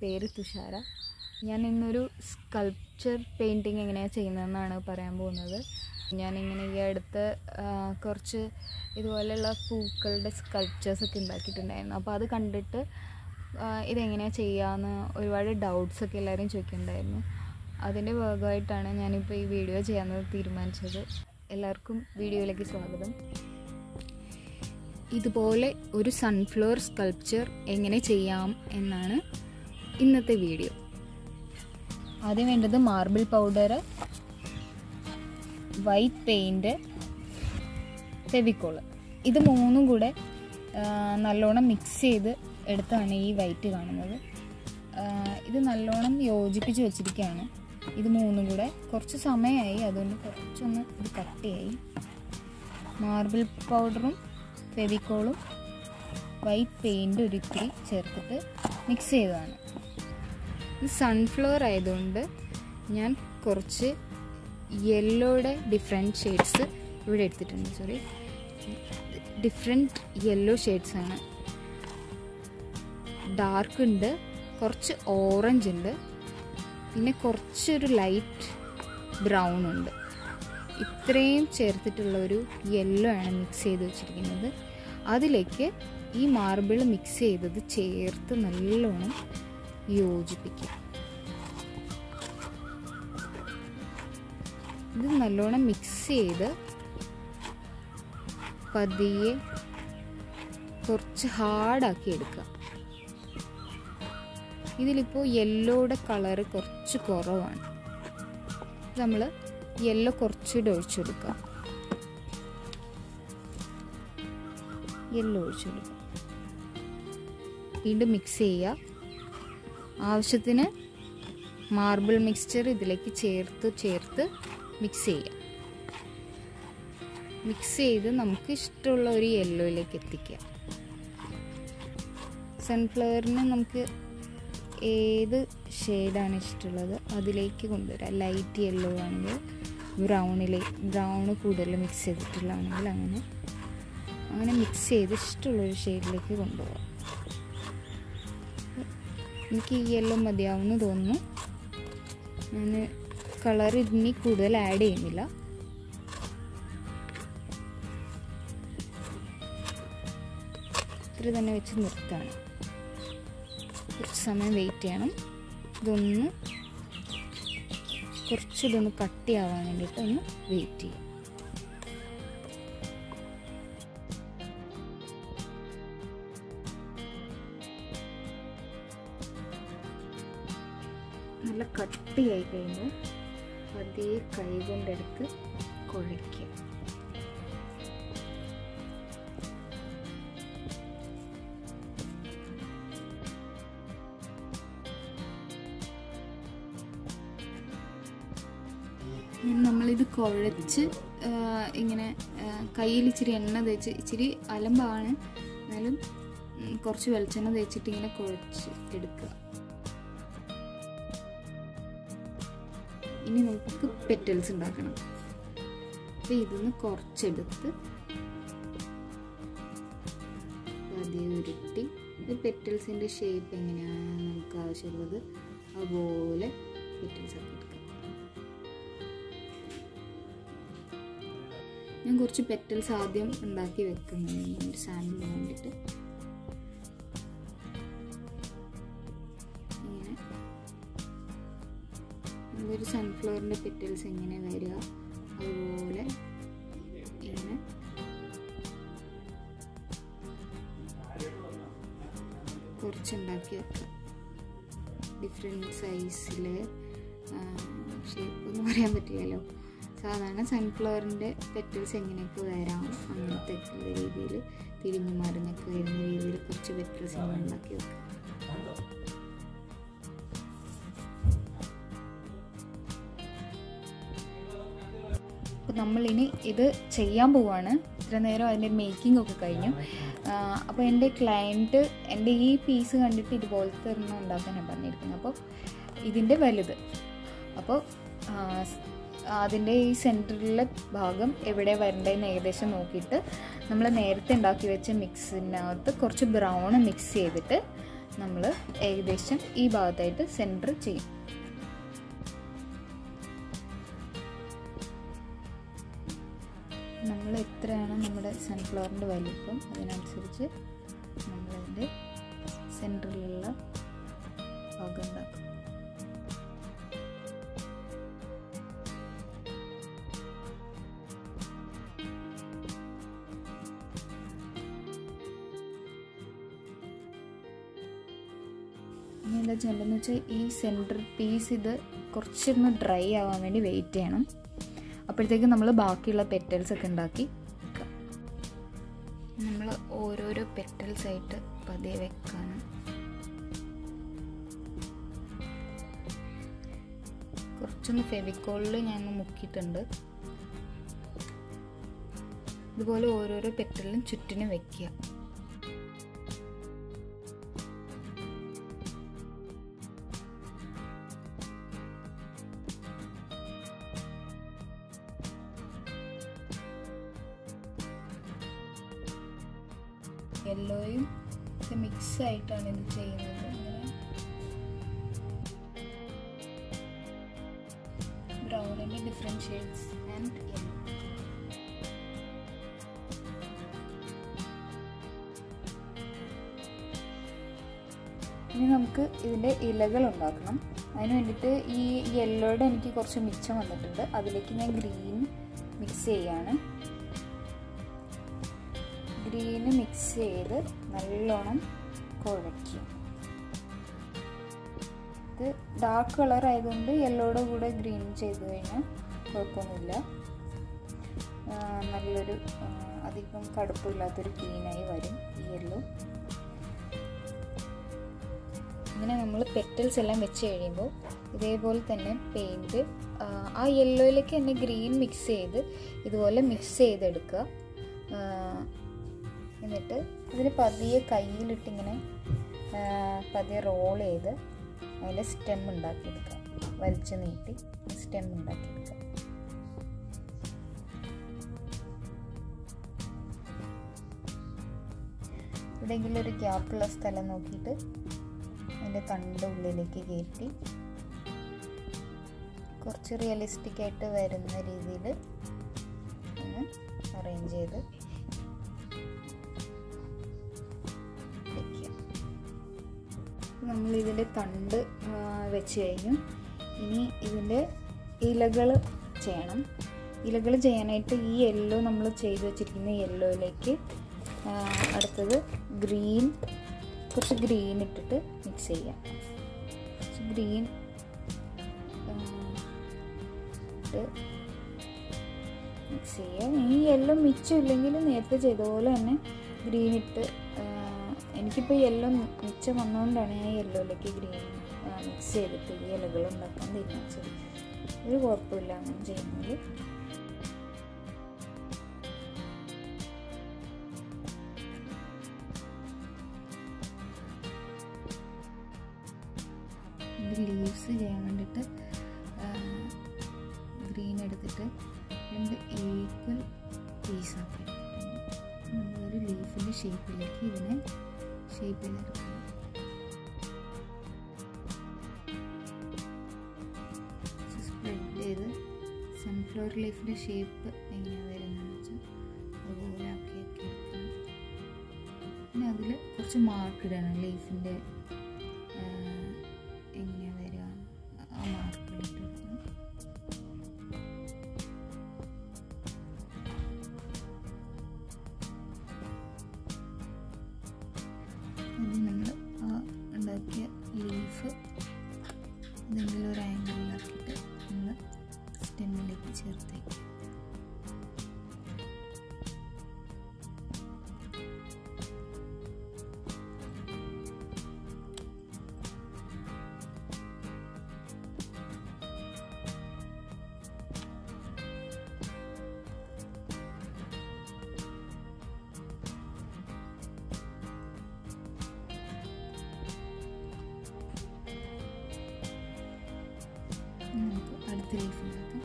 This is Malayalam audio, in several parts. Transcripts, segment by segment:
പേര് തുഷാര ഞാൻ ഇന്നൊരു സ്കൾപ്ചർ പെയിൻറ്റിങ് എങ്ങനെയാണ് ചെയ്യുന്നതെന്നാണ് പറയാൻ പോകുന്നത് ഞാനിങ്ങനെ ഈ അടുത്ത് ആ, കുറച്ച് ഇതുപോലെയുള്ള പൂക്കളുടെ സ്കൾപ്ചേഴ്സ് ഒക്കെ ഉണ്ടാക്കിയിട്ടുണ്ടായിരുന്നു അപ്പോൾ അത് കണ്ടിട്ട് ആ, ഇതെങ്ങനെയാണ് ചെയ്യാമെന്ന് ഒരുപാട് ഡൗട്ട്സ് ഒക്കെ എല്ലാവരും ചോദിക്കുന്നുണ്ടായിരുന്നു അതിൻ്റെ ഭാഗമായിട്ടാണ് ഞാനിപ്പോൾ ഈ വീഡിയോ ചെയ്യാമെന്ന് തീരുമാനിച്ചത് എല്ലാവർക്കും വീഡിയോയിലേക്ക് സ്വാഗതം ഇതുപോലെ ഒരു സൺഫ്ലവർ സ്കൾപ്ചർ എങ്ങനെ ചെയ്യാം എന്നാണ് ഇന്നത്തെ വീഡിയോ ആദ്യം വേണ്ടത് marble powder white paint Fevicol ഇത് മൂന്നും കൂടെ ആ, നല്ലോണം മിക്സ് ചെയ്ത് എടുത്താണ് ഈ വൈറ്റ് കാണുന്നത് ആ, ഇത് നല്ലോണം യോജിപ്പിച്ച് വെച്ചിരിക്കുകയാണ് ഇത് മൂന്നും കൂടെ കുറച്ച് സമയമായി അതുകൊണ്ട് കുറച്ചൊന്ന് ഇത് കട്ടിയായി മാർബിൾ പൗഡറും ഫെവിക്കോളും വൈറ്റ് പെയിൻ്റ് ഒരു ഇത്തിരി ചേർത്തിട്ട് മിക്സ് ചെയ്തതാണ് ഇത് സൺഫ്ലവർ ആയതുകൊണ്ട് ഞാൻ കുറച്ച് യെല്ലോയുടെ ഡിഫറെൻറ്റ് ഷെയ്ഡ്സ് ഇവിടെ എടുത്തിട്ടുണ്ട് സോറി ഡിഫറെൻറ്റ് യെല്ലോ ഷെയ്ഡ്സ് ആണ് ഡാർക്ക് ഉണ്ട് കുറച്ച് ഓറഞ്ച് ഉണ്ട് പിന്നെ കുറച്ചൊരു ലൈറ്റ് ബ്രൗൺ ഉണ്ട് ഇത്രയും ചേർത്തിട്ടുള്ള ഒരു യെല്ലോ ആണ് മിക്സ് ചെയ്ത് വെച്ചിരിക്കുന്നത് അതിലേക്ക് ഈ മാർബിൾ മിക്സ് ചെയ്തത് ചേർത്ത് നല്ലോണം യോജിപ്പിക്കുക ഇത് നല്ലോണം മിക്സ് ചെയ്ത് പതിയെ കുറച്ച് ഹാർഡാക്കി എടുക്കുക ഇതിലിപ്പോൾ യെല്ലോയുടെ കളറ് കുറച്ച് കുറവാണ് നമ്മൾ യെല്ലോ കുറച്ചുകൂടെ ഒഴിച്ചു കൊടുക്കുക യെല്ലോ ഒഴിച്ചു കൊടുക്കുക വീണ്ടും മിക്സ് ചെയ്യുക ആവശ്യത്തിന് മാർബിൾ മിക്സ്ചർ ഇതിലേക്ക് ചേർത്ത് ചേർത്ത് മിക്സ് ചെയ്യുക മിക്സ് ചെയ്ത് നമുക്ക് ഇഷ്ടമുള്ള ഒരു യെല്ലോയിലേക്ക് എത്തിക്കുക സൺഫ്ലവറിന് നമുക്ക് ഏത് ഷെയ്ഡാണ് ഇഷ്ടമുള്ളത് അതിലേക്ക് കൊണ്ടുവരാം ലൈറ്റ് യെല്ലോ ആണെങ്കിൽ ബ്രൗണിലെ ബ്രൗൺ കൂടുതൽ മിക്സ് ചെയ്തിട്ടുള്ളതാണെങ്കിൽ അങ്ങനെ അങ്ങനെ മിക്സ് ചെയ്ത് ഇഷ്ടമുള്ളൊരു ഷെയ്ഡിലേക്ക് കൊണ്ടുപോകാം എനിക്ക് ഈ യെല്ലോ മതിയാവുമെന്ന് തോന്നുന്നു ഞാൻ കളർ ഇനി കൂടുതൽ ആഡ് ചെയ്യുന്നില്ല ഇത്ര തന്നെ വെച്ച് നിർത്താണ് കുറച്ച് സമയം വെയിറ്റ് ചെയ്യണം ഇതൊന്ന് കുറച്ചിതൊന്ന് കട്ടിയാവാൻ വേണ്ടിയിട്ട് ഒന്ന് വെയിറ്റ് ചെയ്യാം നല്ല കട്ടിയായി കഴിയുമ്പോൾ അതേ കൈ കൊണ്ടെടുത്ത് കുഴയ്ക്കുക നമ്മളിത് കുഴച്ച് ആ, ഇങ്ങനെ കയ്യിൽ ഇച്ചിരി എണ്ണ തേച്ച് ഇച്ചിരി അലമ്പാണ് എന്നാലും ഉം, കുറച്ച് വെളിച്ചെണ്ണ തേച്ചിട്ട് ഇങ്ങനെ കുഴച്ച് എടുക്കുക ഇനി നമുക്ക് പെറ്റൽസ് ഉണ്ടാക്കണം അപ്പം ഇതൊന്ന് കുറച്ചെടുത്ത് പതിയെ ഉരുട്ടി ഇത് പെറ്റൽസിൻ്റെ ഷേപ്പ് എങ്ങനെയാണ് നമുക്ക് ആവശ്യമുള്ളത് അതുപോലെ പെറ്റൽസ് ആക്കി എടുക്കാം ഞാൻ കുറച്ച് പെറ്റൽസ് ആദ്യം ഉണ്ടാക്കി വെക്കുന്നുണ്ട് ഒരു സാമ്പിളിന് വേണ്ടിയിട്ട് ഇങ്ങനെ നല്ലൊരു സൺഫ്ലവറിൻ്റെ പെറ്റൽസ് എങ്ങനെ വരിക അതുപോലെ ഇങ്ങനെ കുറച്ചുണ്ടാക്കി വെക്കാം ഡിഫറെൻറ്റ് സൈസിൽ ഷേപ്പ് ഒന്നും പറയാൻ പറ്റില്ലല്ലോ സാധാരണ സൺഫ്ലവറിൻ്റെ പെറ്റൽസ് എങ്ങനെയൊക്കെ വരാം അങ്ങനത്തെ ഉള്ള രീതിയിൽ തിരിഞ്ഞു മറിഞ്ഞൊക്കെ വരുന്ന രീതിയിൽ കുറച്ച് പെറ്റൽസ് ഇങ്ങനെ ഉണ്ടാക്കി വെക്കാം അപ്പോൾ നമ്മളിനി ഇത് ചെയ്യാൻ പോവാണ് ഇത്ര നേരം അതിൻ്റെ മേക്കിംഗ് ഒക്കെ കഴിഞ്ഞു അപ്പോൾ എൻ്റെ ക്ലയൻറ്റ് എൻ്റെ ഈ പീസ് കണ്ടിട്ട് ഇതുപോലത്തെ ഒരെണ്ണം ഉണ്ടാക്കാനാണ് പറഞ്ഞിരിക്കുന്നത് അപ്പോൾ ഇതിൻ്റെ വലുത് അപ്പോൾ അതിൻ്റെ ഈ സെൻറ്ററിലെ ഭാഗം എവിടെ വരേണ്ടതെന്ന് ഏകദേശം നോക്കിയിട്ട് നമ്മൾ നേരത്തെ ഉണ്ടാക്കി വെച്ച മിക്സിനകത്ത് കുറച്ച് ബ്രൗൺ മിക്സ് ചെയ്തിട്ട് നമ്മൾ ഏകദേശം ഈ ഭാഗത്തായിട്ട് സെൻറ്റർ ചെയ്യും നമ്മൾ എത്രയാണ് നമ്മുടെ സൺഫ്ലവറിൻ്റെ വലിപ്പം അതിനനുസരിച്ച് നമ്മളതിൻ്റെ സെൻറ്ററിലുള്ള ഭാഗം ഉണ്ടാക്കും ഇനി എന്താ ചെയ്യേണ്ടതെന്ന് വെച്ചാൽ ഈ സെൻറ്റർ പീസ് ഇത് കുറച്ചൊന്ന് ഡ്രൈ ആവാൻ വേണ്ടി വെയിറ്റ് ചെയ്യണം അപ്പോഴത്തേക്ക് നമ്മൾ ബാക്കിയുള്ള പെറ്റൽസ് ഒക്കെ ഉണ്ടാക്കി വെക്കാം നമ്മൾ ഓരോരോ പെറ്റൽസ് ആയിട്ട് പതിയെ വെക്കാണ് കുറച്ചൊന്ന് ഫെവിക്കോളിൽ ഞാൻ മുക്കിയിട്ടുണ്ട് ഇതുപോലെ ഓരോരോ പെറ്റലിലും ചുറ്റിനും വെക്കുക യെല്ലോയും മിക്സ് ആയിട്ടാണ് ഇത് ചെയ്യുന്നത് ഇങ്ങനെ ബ്രൗണിൻ്റെ ഡിഫറെൻറ്റ് ഷെയ്ഡ്സ് ആൻഡ് യെല്ലോ ഇനി നമുക്ക് ഇതിൻ്റെ ഇലകൾ ഉണ്ടാക്കണം അതിന് വേണ്ടിയിട്ട് ഈ യെല്ലോയുടെ എനിക്ക് കുറച്ച് മിച്ചം വന്നിട്ടുണ്ട് അതിലേക്ക് ഞാൻ ഗ്രീൻ മിക്സ് ചെയ്യാണ് ഗ്രീന് മിക്സ് ചെയ്ത് നല്ലോണം കുഴയ്ക്കും ഇത് ഡാർക്ക് കളർ ആയതുകൊണ്ട് യെല്ലോയുടെ കൂടെ ഗ്രീൻ ചെയ്ത് കഴിഞ്ഞാൽ കുഴപ്പമൊന്നുമില്ല നല്ലൊരു അധികം കടുപ്പില്ലാത്തൊരു ഗ്രീനായി വരും ഈ യെല്ലോ ഇങ്ങനെ നമ്മൾ പെറ്റൽസ് എല്ലാം വെച്ച് കഴിയുമ്പോൾ ഇതേപോലെ തന്നെ പെയിൻറ്റ് ആ യെല്ലോയിലേക്ക് തന്നെ ഗ്രീൻ മിക്സ് ചെയ്ത് ഇതുപോലെ മിക്സ് ചെയ്തെടുക്കുക എന്നിട്ട് ഇതിന് പതിയെ കയ്യിലിട്ടിങ്ങനെ പതിയെ റോൾ ചെയ്ത് അതിൻ്റെ സ്റ്റെം ഉണ്ടാക്കിയെടുക്കുക വലിച്ചു നീട്ടി സ്റ്റെം ഉണ്ടാക്കിയെടുക്കുക എവിടെയെങ്കിലും ഒരു ഗ്യാപ്പുള്ള സ്ഥലം നോക്കിയിട്ട് അതിൻ്റെ തണ്ട് ഉള്ളിലേക്ക് കയറ്റി കുറച്ച് റിയലിസ്റ്റിക് ആയിട്ട് വരുന്ന രീതിയിൽ ഒന്ന് അറേഞ്ച് ചെയ്ത് നമ്മൾ ഇതിൻ്റെ തണ്ട് വെച്ച് കഴിഞ്ഞു ഇനി ഇതിൻ്റെ ഇലകൾ ചെയ്യണം ഇലകൾ ചെയ്യാനായിട്ട് ഈ യെല്ലോ നമ്മൾ ചെയ്ത് വെച്ചിരിക്കുന്ന യെല്ലോയിലേക്ക് അടുത്തത് ഗ്രീൻ കുറച്ച് ഗ്രീൻ ഇട്ടിട്ട് മിക്സ് ചെയ്യാം കുറച്ച് ഗ്രീൻ ഇട്ട് മിക്സ് ചെയ്യുക ഈ യെല്ലോ മിച്ചം ഇല്ലെങ്കിൽ നേരത്തെ ചെയ്ത പോലെ തന്നെ ഗ്രീൻ ഇട്ട് എനിക്കിപ്പോൾ യെല്ലോ മിച്ചം വന്നതുകൊണ്ടാണ് ഞാൻ യെല്ലോയിലേക്ക് ഗ്രീൻ മിക്സ് ചെയ്തിട്ട് ഈ ഇലകൾ ഉണ്ടാക്കാൻ തീരുമാനിച്ചത് ഒരു കുഴപ്പമില്ല അങ്ങനെ ചെയ്യുന്നത് ലീവ്സ് ചെയ്യാൻ വേണ്ടിയിട്ട് ഗ്രീൻ എടുത്തിട്ട് രണ്ട് ഈക്വൽ പീസാക്കി നമ്മളൊരു ലീഫിൻ്റെ ഷേപ്പിലേക്ക് ഇതിനെ ഷേപ്പ് ചെയ്തെടുക്കണം സ്പ്രെഡ് ചെയ്ത് സൺഫ്ലവർ ലീഫിൻ്റെ ഷേപ്പ് എങ്ങനെയാണ് വരുന്നതെന്ന് വെച്ചാൽ അതുപോലെ ആക്കി ആക്കി എടുക്കണം പിന്നെ അതിൽ കുറച്ച് മാർക്ക് ഇടണം ലീഫിൻ്റെ എങ്ങനെയാണ് വരിക ആ മാർക്ക് ഇട്ട് കൊടുക്കണം ഇനി നമ്മൾ ആ ഉണ്ടാക്കിയ ലീഫ് എന്തെങ്കിലും ഒരു ആംഗിളിലാക്കിയിട്ട് നമ്മൾ സ്റ്റെമ്മിലേക്ക് ചേർത്തേക്കും നമുക്ക് അടുത്ത ലീഫ് ഉണ്ടാക്കാം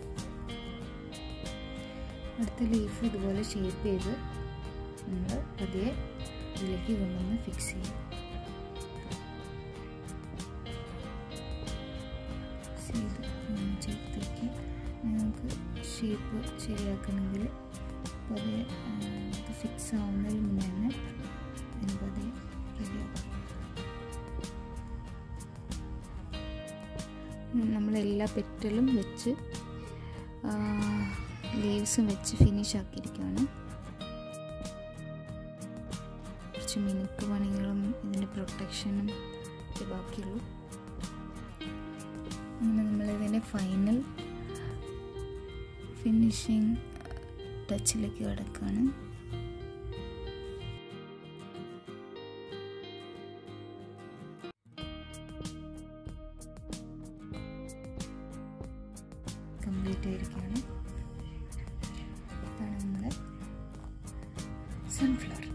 അടുത്ത ലീഫ് ഇതുപോലെ ഷേപ്പ് ചെയ്ത് നമ്മൾ പതിയെ ഇതിലേക്ക് കൊണ്ടുവന്ന് ഫിക്സ് ചെയ്യും ഷേപ്പ് ശരിയാക്കണമെങ്കിൽ അപ്പോൾ അത് ഇത് ഫിക്സ് ആവുന്നതിന് മുന്നേ തന്നെ അതിനിപ്പോൾ അത് റെഡിയാക്കും നമ്മൾ എല്ലാ പെറ്റലും വെച്ച് ലീവ്സും വെച്ച് ഫിനിഷ് ആക്കിയിരിക്കുകയാണ് കുറച്ച് മിനുക്ക് പണികളും ഇതിൻ്റെ പ്രൊട്ടക്ഷനും ഒക്കെ ബാക്കിയുള്ളൂ അങ്ങനെ നമ്മളിതിൻ്റെ ഫൈനൽ ഫിനിഷിങ് ടച്ചിലേക്ക് കിടക്കുകയാണ് കംപ്ലീറ്റ് ആയിരിക്കുകയാണ് ഇതാണ് നമ്മുടെ സൺഫ്ലവർ